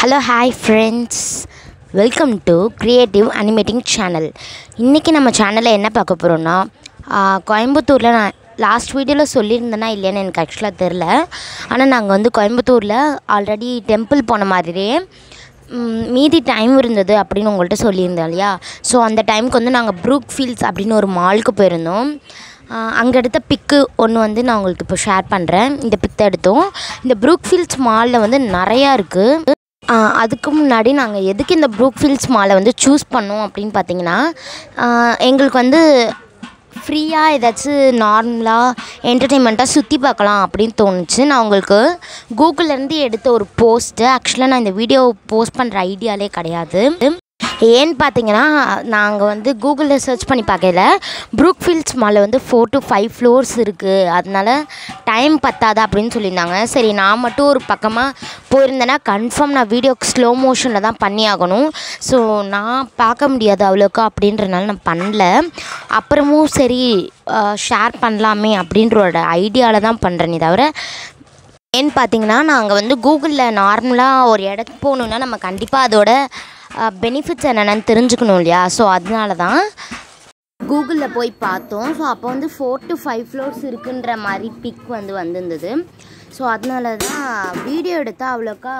hello hi friends welcome to creative animating channel இன்றைக்கி நம்ம சேனலில் என்ன பார்க்க போகிறோன்னா கோயம்புத்தூரில் நான் லாஸ்ட் வீடியோவில் சொல்லியிருந்தேனா இல்லையான்னு எனக்கு ஆக்சுவலாக தெரில ஆனால் நாங்கள் வந்து கோயம்புத்தூரில் ஆல்ரெடி டெம்பிள் போன மாதிரியே ம், மீதி டைம் இருந்தது அப்படின்னு உங்கள்கிட்ட சொல்லியிருந்தேன் இல்லையா ஸோ அந்த டைமுக்கு வந்து நாங்கள் ப்ரூக் ஃபீல்ட்ஸ் அப்படின்னு ஒரு மாலுக்கு போயிருந்தோம் அங்கே எடுத்த பிக்கு ஒன்று வந்து நான் உங்களுக்கு இப்போ ஷேர் பண்ணுறேன் இந்த பிக் தான் எடுத்தோம் இந்த ப்ரூக் ஃபீல்ட்ஸ் மாலில் வந்து நிறையா இருக்குது அதுக்கு முன்னாடி நாங்கள் எதுக்கு இந்த ப்ரூக் ஃபீல்ட்ஸ் மாலை வந்து சூஸ் பண்ணோம் அப்படின்னு பார்த்தீங்கன்னா ஆ, எங்களுக்கு வந்து ஃப்ரீயாக ஏதாச்சும் நார்மலாக என்டர்டெயின்மெண்ட்டாக சுற்றி பார்க்கலாம் அப்படின்னு தோணுச்சு நான் உங்களுக்கு கூகுள்லேருந்து எடுத்த ஒரு போஸ்ட்டு ஆக்சுவலாக நான் இந்த வீடியோ போஸ்ட் பண்ணுற ஐடியாலே கிடையாது ஏன்னு பார்த்தீங்கன்னா நாங்கள் வந்து கூகுளில் சர்ச் பண்ணி பார்க்கல ப்ரூக் ஃபீல்ட்ஸ் மாலில் வந்து ஃபோர் டு ஃபைவ் ஃப்ளோர்ஸ் இருக்குது அதனால டைம் பத்தாது அப்படின்னு சொல்லியிருந்தாங்க சரி நான் மட்டும் ஒரு பக்கமாக போயிருந்தேன்னா கன்ஃபார்ம் நான் வீடியோக்கு ஸ்லோ மோஷனில் தான் பண்ணி ஆகணும் ஸோ நான் பார்க்க முடியாது அவ்வளோக்கா அப்படின்றனால நான் பண்ணல அப்புறமும் சரி ஷேர் பண்ணலாமே அப்படின்ற ஒரு ஐடியாவில் தான் பண்ணுறேனே தவிர ஏன்னு பார்த்தீங்கன்னா நாங்கள் வந்து கூகுளில் நார்மலாக ஒரு இடத்துக்கு போகணுன்னா நம்ம கண்டிப்பாக அதோட பெனிஃபிட்ஸ் என்னென்னு தெரிஞ்சுக்கணும் இல்லையா ஸோ அதனால தான் கூகுளில் போய் பார்த்தோம் ஸோ அப்போ வந்து ஃபோர் டு ஃபைவ் ஃப்ளோர்ஸ் இருக்குன்ற மாதிரி பிக் வந்து வந்திருந்தது ஸோ அதனால தான் வீடியோ எடுத்தால் அவ்வளோக்கா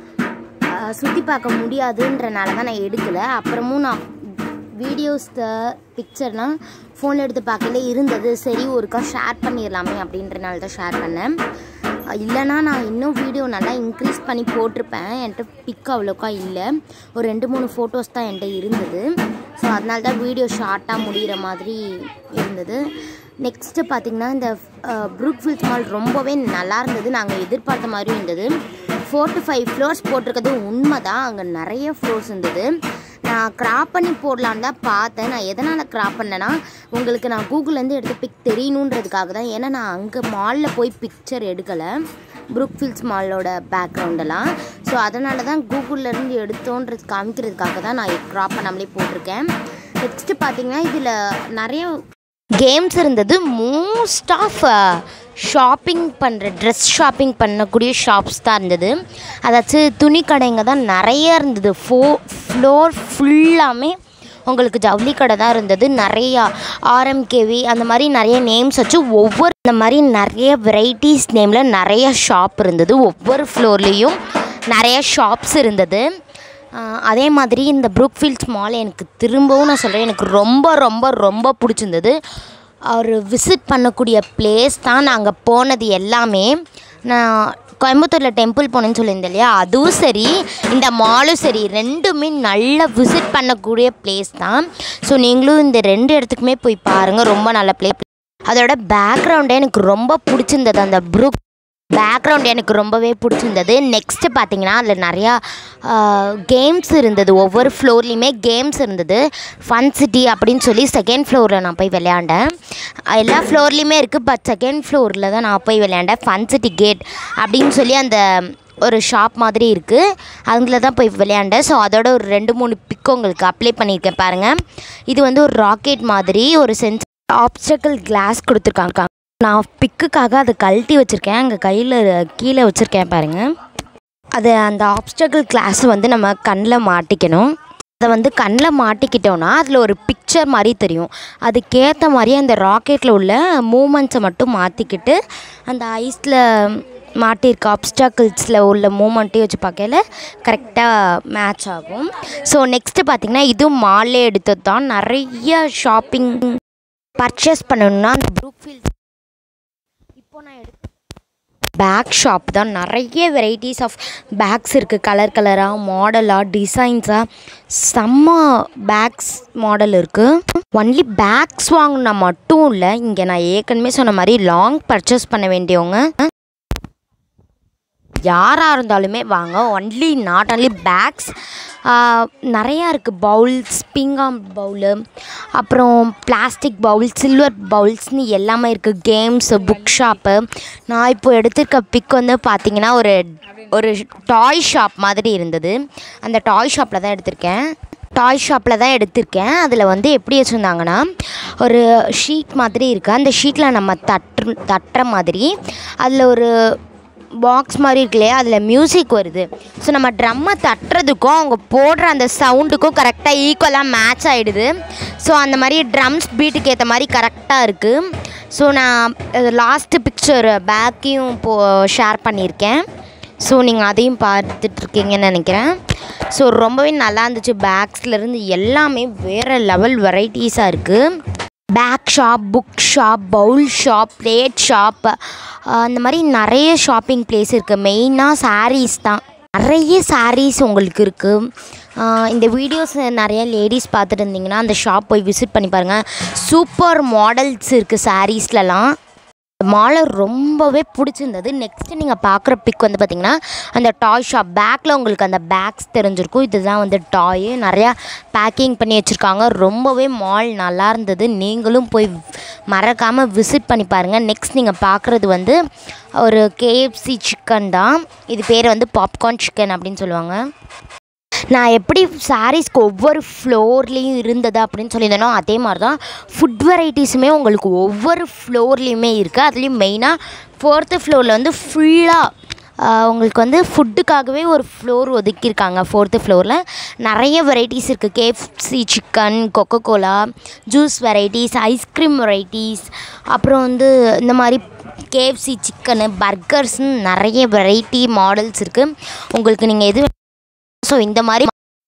சுற்றி பார்க்க முடியாதுன்றனால தான் நான் எடுக்கலை அப்புறமும் நான் வீடியோஸ் பிக்சர்லாம் ஃபோனில் எடுத்து பார்க்கல இருந்தது சரி ஒருக்கா ஷேர் பண்ணிடலாமே அப்படின்றனால தான் ஷேர் பண்ணேன் அஹ் இல்லைனா நான் இன்னும் வீடியோ நல்லா இன்க்ரீஸ் பண்ணி போட்டிருப்பேன் என்கிட்ட பிக் அவ்வளோக்கா இல்லை ஒரு ரெண்டு மூணு ஃபோட்டோஸ் தான் என்கிட்ட இருந்தது ஸோ அதனால தான் வீடியோ ஷார்ட்டாக முடிகிற மாதிரி இருந்தது நெக்ஸ்ட்டு பார்த்திங்கன்னா இந்த ப்ரூக் ஃபீல்ஸ் மால் ரொம்பவே நல்லா இருந்தது நாங்கள் எதிர்பார்த்த மாதிரியும் இருந்தது ஃபோர் டு ஃபைவ் ஃப்ளோர்ஸ் போட்டிருக்கிறது உண்மை தான் அங்கே நிறைய ஃப்ளோர்ஸ் இருந்தது நான் கிராப் பண்ணி போடலான்னு தான் பார்த்தேன் நான் எதனால் கிராப் பண்ணேன்னா உங்களுக்கு நான் கூகுள்லேருந்து எடுத்த பிக் தெரியணுன்றதுக்காக தான் ஏன்னா நான் அங்கே மாலில் போய் பிக்சர் எடுக்கலை ப்ரூக்ஃபீல்ட்ஸ் மாலோட பேக்ரவுண்டெல்லாம் ஸோ அதனால தான் கூகுள்லேருந்து எடுத்தோன்றது காமிக்கிறதுக்காக தான் நான் கிராப் பண்ணாமலே போட்டிருக்கேன் நெக்ஸ்ட்டு பார்த்தீங்கன்னா இதில் நிறைய கேம்ஸ் இருந்தது மோஸ்ட் ஆஃப் ஷாப்பிங் பண்ணுற ட்ரெஸ் ஷாப்பிங் பண்ணக்கூடிய ஷாப்ஸ் தான் இருந்தது அதாச்சும் துணி கடைங்க தான் நிறைய இருந்தது ஃபோ ஃப்ளோர் ஃபுல்லாமே உங்களுக்கு ஜவுளி கடை தான் இருந்தது நிறையா ஆர்எம்கேவி அந்த மாதிரி நிறைய நேம்ஸ் வச்சு ஒவ்வொரு இந்த மாதிரி நிறைய வெரைட்டிஸ் நேமில் நிறைய ஷாப் இருந்தது ஒவ்வொரு ஃப்ளோர்லேயும் நிறைய ஷாப்ஸ் இருந்தது ஆஹ் அதே மாதிரி இந்த ப்ரூக்ஃபீல்ட்ஸ் மால் எனக்கு திரும்பவும் நான் சொல்கிறேன் எனக்கு ரொம்ப ரொம்ப ரொம்ப பிடிச்சிருந்தது ஒரு விசிட் பண்ணக்கூடிய பிளேஸ் தான் நாங்கள் போனது எல்லாமே நான் கோயம்புத்தூரில் டெம்பிள் போனேன்னு சொல்லியிருந்தேன் இல்லையா அதுவும் சரி இந்த மாலும் சரி ரெண்டுமே நல்ல விசிட் பண்ணக்கூடிய பிளேஸ் தான் ஸோ நீங்களும் இந்த ரெண்டு இடத்துக்குமே போய் பாருங்கள் ரொம்ப நல்ல பிளே அதோட பேக்ரவுண்டே எனக்கு ரொம்ப பிடிச்சிருந்தது அந்த ப்ரூக் பேக்ரவுண்ட் எனக்கு ரொம்பவே பிடிச்சிருந்தது நெக்ஸ்ட்டு பார்த்தீங்கன்னா அதில் நிறையா கேம்ஸ் இருந்தது ஒவ்வொரு ஃப்ளோர்லேயுமே கேம்ஸ் இருந்தது ஃபன் சிட்டி அப்படின்னு சொல்லி செகண்ட் ஃப்ளோரில் நான் போய் விளையாண்டேன் எல்லா ஃப்ளோர்லேயுமே இருக்குது பட் செகண்ட் ஃப்ளோரில் தான் நான் போய் விளையாண்டேன் ஃபன் சிட்டி கேட் அப்படின்னு சொல்லி அந்த ஒரு ஷாப் மாதிரி இருக்குது அதில் தான் போய் விளையாண்டேன் ஸோ அதோட ஒரு ரெண்டு மூணு பிக் உங்களுக்கு அப்ளை பண்ணியிருக்கேன் பாருங்கள் இது வந்து ஒரு ராக்கெட் மாதிரி ஒரு சென்ஸ் ஆப்ஸ்டக்கிள் கிளாஸ் கொடுத்துருக்காங்க நான் பிக்குக்காக அதை கழட்டி வச்சுருக்கேன் அங்கே கையில் கீழே வச்சுருக்கேன் பாருங்கள் அது அந்த ஆப்ஸ்டக்கிள் கிளாஸை வந்து நம்ம கண்ணில் மாட்டிக்கணும் அதை வந்து கண்ணில் மாட்டிக்கிட்டோன்னா அதில் ஒரு பிக்சர் மாதிரி தெரியும் அதுக்கேற்ற மாதிரி அந்த ராக்கெட்டில் உள்ள மூமெண்ட்ஸை மட்டும் மாற்றிக்கிட்டு அந்த ஐஸில் மாட்டியிருக்க ஆப்ஸ்டாக்கிள்ஸில் உள்ள மூமெண்ட்டையும் வச்சு பார்க்கல கரெக்டாக மேட்ச் ஆகும் ஸோ நெக்ஸ்ட்டு பார்த்திங்கன்னா இதுவும் மால்லே எடுத்தது தான் நிறைய ஷாப்பிங் பர்ச்சேஸ் பண்ணணும்னா அந்த ப்ரூக்ஃபீல்ட் இப்போ நான் எடுக்க பேக் ஷாப் தான் நிறைய வெரைட்டிஸ் ஆஃப் பேக்ஸ் இருக்குது கலர் கலராக மாடலாக டிசைன்ஸாக செம்ம பேக்ஸ் மாடல் இருக்குது ஒன்லி பேக்ஸ் வாங்கினா மட்டும் இல்லை இங்கே நான் ஏற்கனவே சொன்ன மாதிரி லாங் பர்ச்சேஸ் பண்ண வேண்டியவங்க யாராக இருந்தாலுமே வாங்க ஒன்லி நாட் ஒன்லி பேக்ஸ் நிறையா இருக்குது பவுல்ஸ் பிங்காம் பவுலு அப்புறம் பிளாஸ்டிக் பவுல் சில்வர் பவுல்ஸ்னு எல்லாமே இருக்குது கேம்ஸு புக் ஷாப்பு நான் இப்போ எடுத்திருக்க பிக் வந்து பார்த்தீங்கன்னா ஒரு ஒரு டாய் ஷாப் மாதிரி இருந்தது அந்த டாய் ஷாப்பில் தான் எடுத்திருக்கேன் டாய் ஷாப்பில் தான் எடுத்திருக்கேன் அதில் வந்து எப்படி வச்சுருந்தாங்கன்னா ஒரு ஷீட் மாதிரி இருக்குது அந்த ஷீட்டில் நம்ம தட்டு தட்டுற மாதிரி அதில் ஒரு பாக்ஸ் மாதிரி இருக்கு இல்லையா அதில் மியூசிக் வருது ஸோ நம்ம ட்ரம்மை தட்டுறதுக்கும் அவங்க போடுற அந்த சவுண்டுக்கும் கரெக்டாக ஈக்குவலாக மேட்ச் ஆகிடுது ஸோ அந்த மாதிரி ட்ரம்ஸ் பீட்டுக்கு ஏற்ற மாதிரி கரெக்டாக இருக்குது ஸோ நான் லாஸ்ட்டு பிக்சர் பேக்கையும் இப்போ ஷேர் பண்ணியிருக்கேன் ஸோ நீங்கள் அதையும் பார்த்துட்ருக்கீங்கன்னு நினைக்கிறேன் ஸோ ரொம்பவே நல்லா இருந்துச்சு பேக்ஸ்லேருந்து எல்லாமே வேறு லெவல் வெரைட்டிஸாக இருக்குது bag shop book shop bowl shop plate shop அந்த மாதிரி நிறைய ஷாப்பிங் பிளேஸ் இருக்குது மெயினாக சாரீஸ் தான் நிறைய சாரீஸ் உங்களுக்கு இருக்குது இந்த வீடியோஸ் நிறைய லேடிஸ் பார்த்துட்டு இருந்தீங்கன்னா அந்த ஷாப் போய் விசிட் பண்ணி பாருங்கள் சூப்பர் மாடல்ஸ் இருக்குது சாரீஸ்லலாம் மாலை ரொம்பவே பிடிச்சிருந்தது நெக்ஸ்ட்டு நீங்கள் பார்க்குற பிக் வந்து பார்த்திங்கன்னா அந்த டாய் ஷாப் பேக்கில் உங்களுக்கு அந்த பேக்ஸ் தெரிஞ்சிருக்கும் இதுதான் வந்து டாய் நிறையா பேக்கிங் பண்ணி வச்சுருக்காங்க ரொம்பவே மால் நல்லா இருந்தது நீங்களும் போய் மறக்காமல் விசிட் பண்ணி பாருங்கள் நெக்ஸ்ட் நீங்கள் பார்க்குறது வந்து ஒரு கேஎஃப்சி சிக்கன் தான் இது பேர் வந்து பாப்கார்ன் சிக்கன் அப்படின்னு சொல்லுவாங்க நான் எப்படி சாரீஸ்க்கு ஒவ்வொரு ஃப்ளோர்லேயும் இருந்தது அப்படின்னு சொல்லியிருந்தேனோ அதே மாதிரி தான் ஃபுட் வெரைட்டிஸுமே உங்களுக்கு ஒவ்வொரு ஃப்ளோர்லேயுமே இருக்குது அதுலேயும் மெயினாக ஃபோர்த்து ஃப்ளோரில் வந்து ஃபுல்லாக உங்களுக்கு வந்து ஃபுட்டுக்காகவே ஒரு ஃப்ளோர் ஒதுக்கியிருக்காங்க ஃபோர்த்து ஃப்ளோரில் நிறைய வெரைட்டிஸ் இருக்குது KFC chicken Coca Cola juice varieties ice cream varieties அப்புறம் வந்து இந்த மாதிரி கேஎஃப்சி சிக்கனு பர்கர்ஸ்னு நிறைய வெரைட்டி மாடல்ஸ் இருக்குது உங்களுக்கு நீங்கள் எது ஸோ இந்த மாதிரி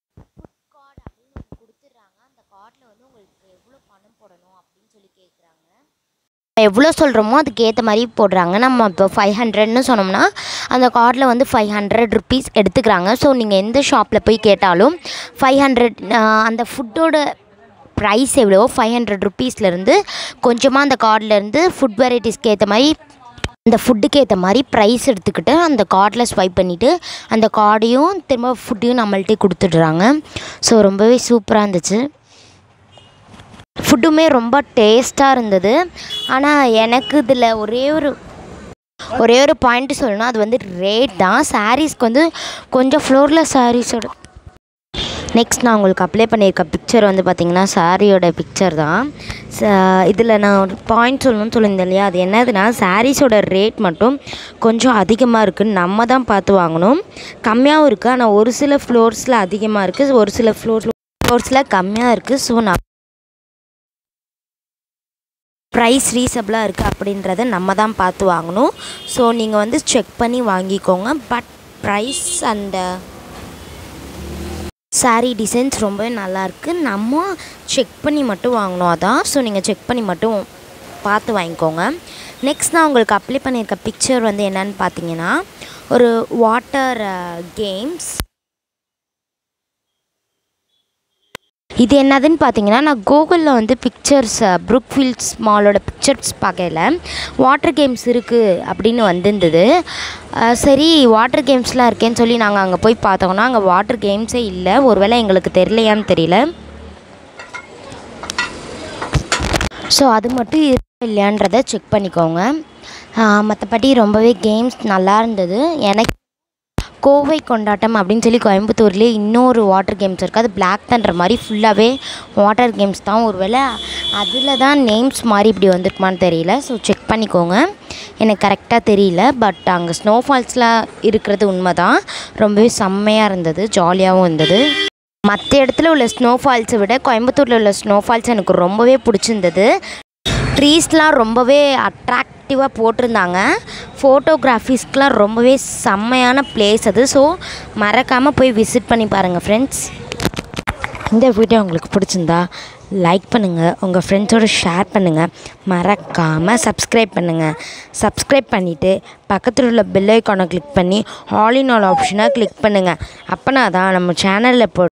எவ்வளோ சொல்கிறோமோ அதுக்கு ஏற்ற மாதிரி போடுறாங்க நம்ம இப்போ ஃபைவ் ஹண்ட்ரட்னு சொன்னோம்னா அந்த கார்டில் வந்து ஃபைவ் ஹண்ட்ரட் ருபீஸ் எடுத்துக்கிறாங்க ஸோ நீங்கள் எந்த ஷாப்பில் போய் கேட்டாலும் ஃபைவ் ஹண்ட்ரட் அந்த ஃபுட்டோட ப்ரைஸ் எவ்வளோ ஃபைவ் ஹண்ட்ரட் ருபீஸ்லேருந்து கொஞ்சமாக அந்த கார்ட்லேருந்து ஃபுட் வெரைட்டிஸ்க்கு ஏற்ற மாதிரி அந்த ஃபுட்டுக்கு ஏற்ற மாதிரி ப்ரைஸ் எடுத்துக்கிட்டு அந்த கார்டில் ஸ்வைப் பண்ணிவிட்டு அந்த கார்டையும் திரும்ப ஃபுட்டையும் நம்மள்ட்டே கொடுத்துட்றாங்க ஸோ ரொம்பவே சூப்பராக இருந்துச்சு ஃபுட்டுமே ரொம்ப டேஸ்ட்டாக இருந்தது ஆனால் எனக்கு இதில் ஒரே ஒரு ஒரே ஒரு பாயிண்ட் சொல்லணும் அது வந்து ரேட் தான் சாரீஸ்க்கு வந்து கொஞ்சம் ஃப்ளோரில் சாரீஸோட நெக்ஸ்ட் நான் உங்களுக்கு அப்ளை பண்ணியிருக்க பிக்சர் வந்து பார்த்திங்கன்னா சாரியோட பிக்சர் தான் இதில் நான் ஒரு பாயிண்ட் சொல்லணும்னு சொல்லியிருந்தேன் இல்லையா அது என்னதுன்னா சாரீஸோட ரேட் மட்டும் கொஞ்சம் அதிகமாக இருக்குது நம்ம தான் பார்த்து வாங்கணும் கம்மியாகவும் இருக்குது ஆனால் ஒரு சில ஃப்ளோர்ஸில் அதிகமாக இருக்குது ஒரு சில ஃப்ளோர் ஃப்ளோர்ஸில் கம்மியாக இருக்குது ஸோ நான் ப்ரைஸ் ரீசபிளாக இருக்குது அப்படின்றத நம்ம தான் பார்த்து வாங்கணும் ஸோ நீங்கள் வந்து செக் பண்ணி வாங்கிக்கோங்க பட் ப்ரைஸ் அந்த சாரீ டிசைன்ஸ் ரொம்பவே நல்லாயிருக்கு நம்ம செக் பண்ணி மட்டும் வாங்கணும் அதான் ஸோ நீங்கள் செக் பண்ணி மட்டும் பார்த்து வாங்கிக்கோங்க நெக்ஸ்ட் நான் உங்களுக்கு அப்ளை பண்ணியிருக்க பிக்சர் வந்து என்னன்னு பார்த்தீங்கன்னா ஒரு வாட்டர் கேம்ஸ் இது என்னதுன்னு பார்த்தீங்கன்னா நான் கூகுளில் வந்து பிக்சர்ஸ் ப்ரூக்ஃபீல்ட்ஸ் மாலோட பிக்சர்ஸ் பார்க்கல வாட்டர் கேம்ஸ் இருக்குது அப்படின்னு வந்திருந்தது அஹ் சரி வாட்டர் கேம்ஸ்லாம் இருக்கேன்னு சொல்லி நாங்கள் அங்கே போய் பார்த்தோம்னா அங்கே வாட்டர் கேம்ஸே இல்லை ஒருவேளை எங்களுக்கு தெரியலையான்னு தெரியல ஸோ அது மட்டும் இருக்கா இல்லையான்றதை செக் பண்ணிக்கோங்க மற்றபடி ரொம்பவே கேம்ஸ் நல்லா இருந்தது எனக்கு கோவை கொண்டாட்டம் அப்படின்னு சொல்லி கோயம்புத்தூர்லேயே இன்னொரு வாட்டர் கேம்ஸ் இருக்குது அது பிளாக் தண்டர் மாதிரி ஃபுல்லாகவே வாட்டர் கேம்ஸ் தான் ஒருவேளை அதில் தான் நேம்ஸ் மாதிரி இப்படி வந்திருக்குமான்னு தெரியல ஸோ செக் பண்ணிக்கோங்க எனக்கு கரெக்டாக தெரியல பட் அங்கே ஸ்னோஃபால்ஸ்லாம் இருக்கிறது உண்மை தான் ரொம்பவே செம்மையாக இருந்தது ஜாலியாகவும் இருந்தது மற்ற இடத்துல உள்ள ஸ்னோஃபால்ஸை விட கோயம்புத்தூரில் உள்ள ஸ்னோஃபால்ஸ் எனக்கு ரொம்பவே பிடிச்சிருந்தது ட்ரீஸ்லாம் ரொம்பவே அட்ராக்டிவாக போட்டிருந்தாங்க ஃபோட்டோகிராஃபிஸ்க்கெலாம் ரொம்பவே செம்மையான பிளேஸ் அது ஸோ மறக்காமல் போய் விசிட் பண்ணி பாருங்கள் ஃப்ரெண்ட்ஸ் இந்த வீடியோ உங்களுக்கு பிடிச்சிருந்தா லைக் பண்ணுங்கள் உங்கள் ஃப்ரெண்ட்ஸோட ஷேர் பண்ணுங்கள் மறக்காமல் சப்ஸ்கிரைப் பண்ணுங்கள் சப்ஸ்கிரைப் பண்ணிவிட்டு பக்கத்தில் உள்ள பெல் ஐக்கானை கிளிக் பண்ணி ஆல் இன் ஆல் ஆப்ஷனாக கிளிக் பண்ணுங்கள் அப்போனா தான் நம்ம சேனலில் போ